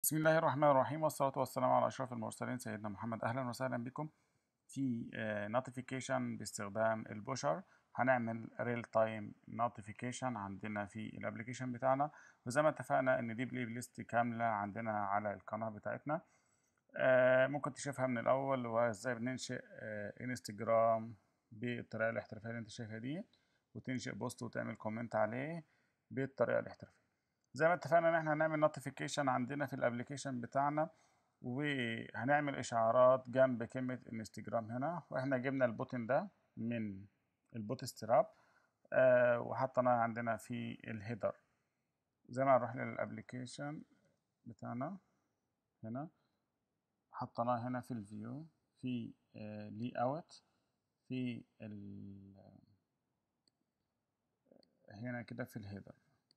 بسم الله الرحمن الرحيم والصلاة والسلام على أشرف المرسلين سيدنا محمد أهلا وسهلا بكم في نوتيفيكيشن باستخدام البوشر هنعمل ريل تايم نوتيفيكيشن عندنا في الابلكيشن بتاعنا وزي ما اتفقنا ان دي بلاي ليست كاملة عندنا على القناة بتاعتنا آه، ممكن تشوفها من الأول وازاي بننشئ آه، انستجرام بالطريقة الاحترافية اللي انت شايفها دي وتنشئ بوست وتعمل كومنت عليه بالطريقة الاحترافية زي ما اتفقنا ان احنا هنعمل نوتيفيكيشن عندنا في الابلكيشن بتاعنا وهنعمل اشعارات جنب كلمة انستجرام هنا واحنا جبنا البوتن ده من البوت ستراب آه وحطيناه عندنا في الهيدر زي ما هنروح للابلكيشن بتاعنا هنا حطيناه هنا في الفيو في آه لي اوت في ال هنا كده في الهيدر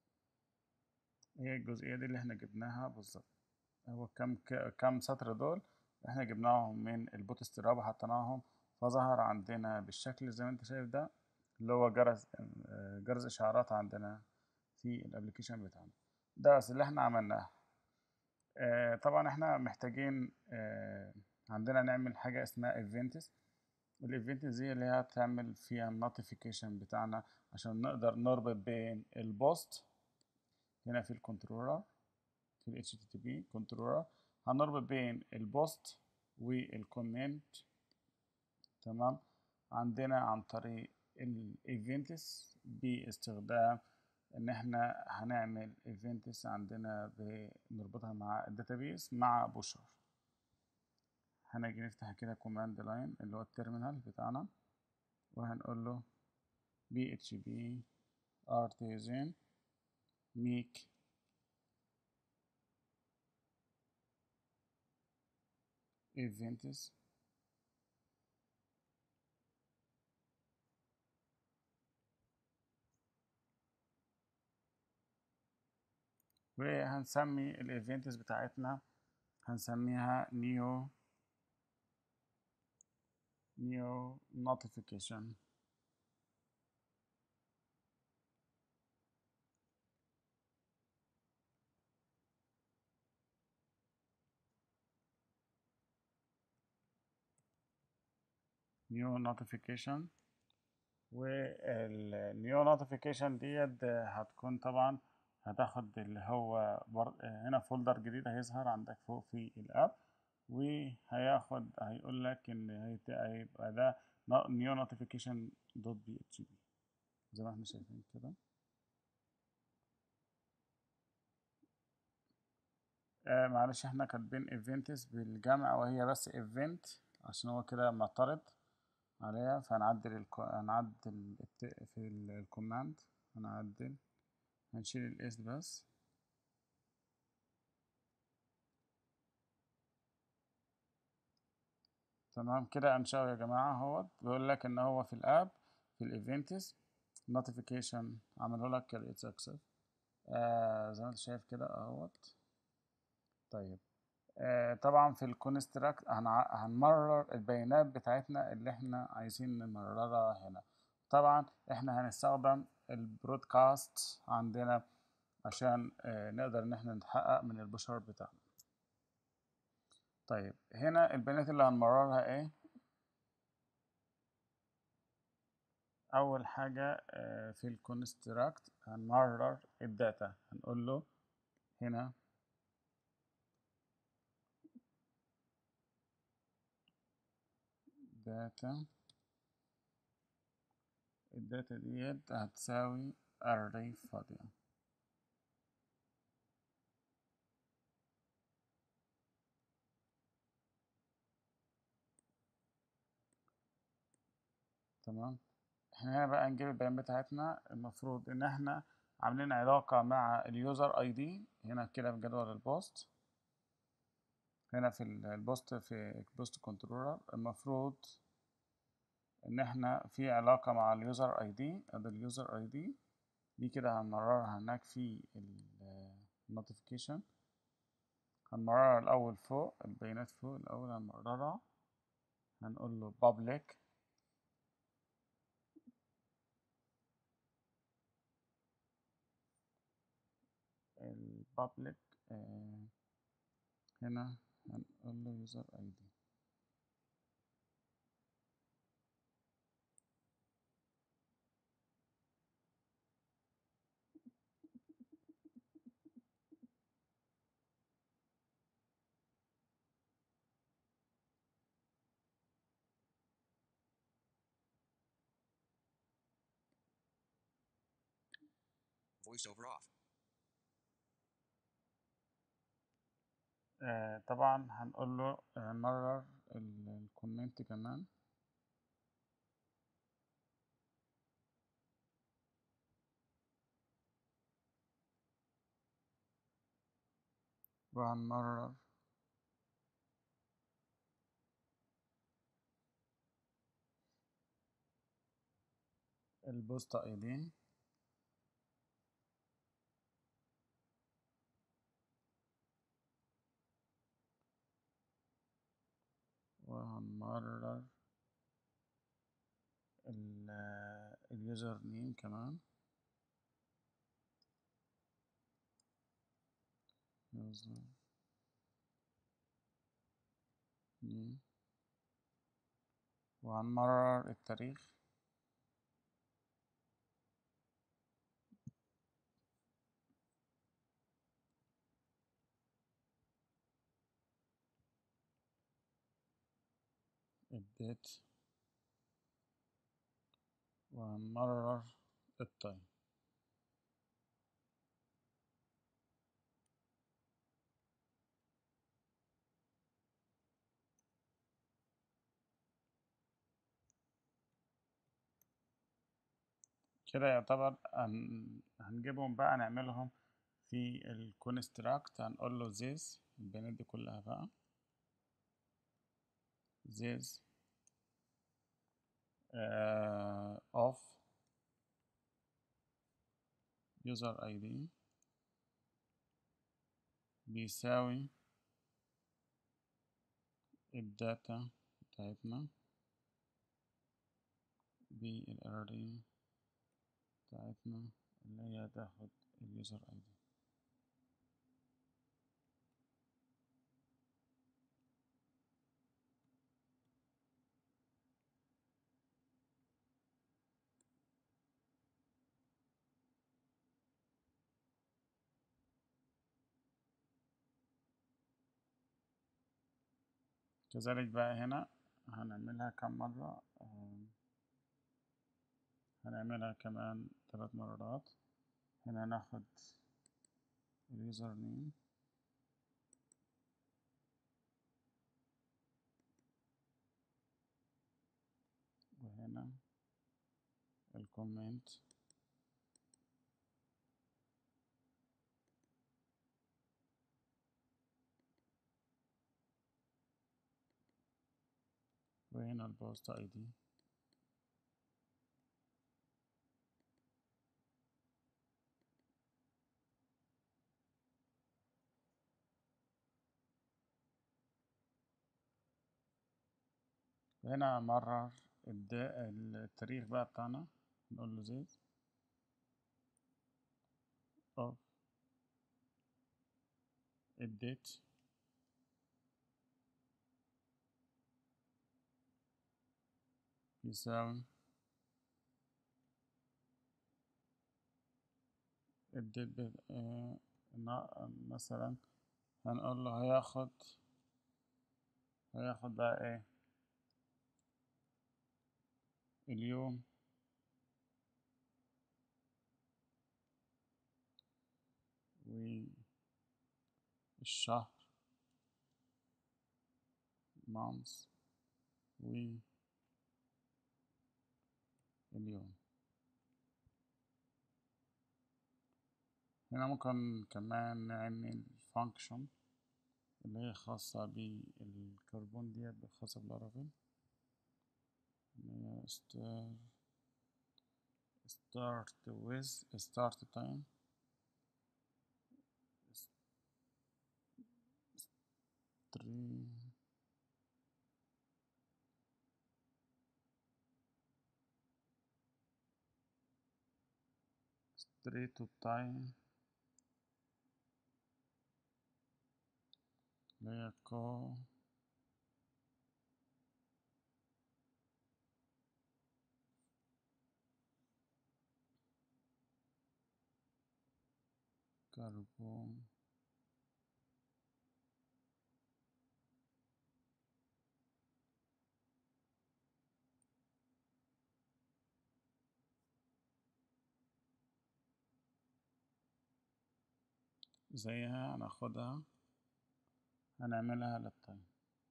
هي الجزئية دي اللي احنا جبناها بالظبط هو كم كم سطر دول احنا جبناهم من البوت ستراب وحطيناهم فظهر عندنا بالشكل زي ما انت شايف ده اللي هو جرس جرس اشعارات عندنا في الابلكيشن بتاعنا ده بس اللي احنا عملناه اه طبعا احنا محتاجين اه عندنا نعمل حاجة اسمها ايفنتس الايفنتس دي اللي هي بتعمل فيها النوتيفيكيشن بتاعنا عشان نقدر نربط بين البوست هنا في الكنترولر في ال HTTP كنترولر هنربط بين البوست والكومنت تمام عندنا عن طريق الايفنتس باستخدام ان احنا هنعمل ايفنتس عندنا بنربطها مع الداتابيس مع بوشر هنجي نفتح كده كوماند لاين اللي هو التيرمينال بتاعنا وهنقول له php artisan make events وهنسمي الايفنتس بتاعتنا هنسميها نيو نيو نوتيفيكيشن نيو نوتيفيكيشن والنيو نوتيفيكيشن ديت هتكون طبعا هتاخد اللي هو بر... هنا فولدر جديد هيظهر عندك فوق في الاب وهياخد هيقول لك ان هيبقى ده نيو نوتيفيكيشن دوت بي اتش بي زي ما احنا شايفين كده آه معلش احنا كاتبين ايفنتس بالجمع وهي بس ايفنت عشان هو كده معترض عليها فهنعدل الكو... هنعدل الت... في الكوماند هنعدل هنشيل الاس بس تمام كده انشأه يا جماعة اهوت بيقول لك ان هو في الاب في الايفنتس نوتيفيكيشن عمله لك كريت سكسس آه زي ما انت شايف كده اهوت طيب آه طبعا في الكونستراكت هنمرر البيانات بتاعتنا اللي احنا عايزين نمررها هنا طبعا احنا هنستخدم البرودكاست عندنا عشان آه نقدر ان احنا نتحقق من البشر بتاعنا طيب هنا البيانات اللي هنمررها ايه اول حاجة آه في الكونستراكت هنمرر الداتا هنقول له هنا داتا الداتا ديت هتساوي array فاضية تمام احنا هنا بقى نجيب البيانات بتاعتنا المفروض ان احنا عاملين علاقة مع اليوزر اي دي هنا كده في جدول البوست هنا في البوست في بوست كنترولر المفروض ان احنا في علاقة مع اليوزر اي دي ادي اليوزر اي دي دي كده هنمررها هناك في النوتيفيكيشن هنمررها الاول فوق البيانات فوق الاول هنمررها هنقول له public البابليك هنا هنقول له يوزر اي دي voiceover off, آه طبعا هنقول له آه مرر الكومنت كمان وهنمرر البوست اي دي وهنمرر ال- اليوزر نيم كمان يوزر نيم وهنمرر التاريخ الديت وهنمرر التايم كده يعتبر هن- هنجيبهم بقى نعملهم في الكونستراكت هنقول له this البيانات دي كلها بقى this uh, of user ID بيساوي الداتا بتاعتنا بالاري بتاعتنا اللي هي تاخد اليوزر اي دي كذلك بقى هنا هنعملها كم مرة آم، هنعملها كمان ثلاث مرات هنا ناخد اليوزر نيم وهنا الكومنت وهنا البوست اي دي وهنا مرر الد- التاريخ بقى بتاعنا نقول له زيت of الديت يساوي الديت ب- آه، نا- مثلا هنقول له هياخد هياخد بقى ايه اليوم والشهر months واليوم هنا ممكن كمان نعمل function اللي هي خاصة بالكربون ديت خاصة باللارافيل اللي هي start start with start time three straight to time ليكو كربون زيها هناخدها هنعملها للطين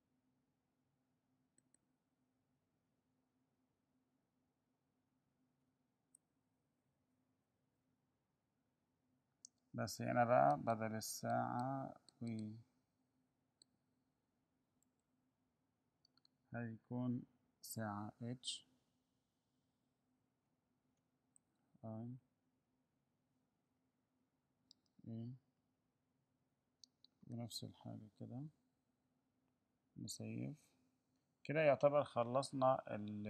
بس هنا بقى بدل الساعة و هيكون ساعة اتش اي ايه بنفس الحاجة كده نسيف كده يعتبر خلصنا ال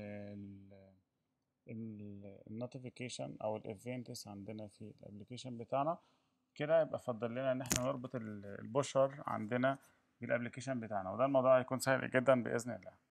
ال النوتيفيكيشن او الايفنتس عندنا في الابلكيشن بتاعنا كده يبقى فضل لنا ان احنا نربط البوشر عندنا بالابلكيشن بتاعنا وده الموضوع هيكون سهل جدا باذن الله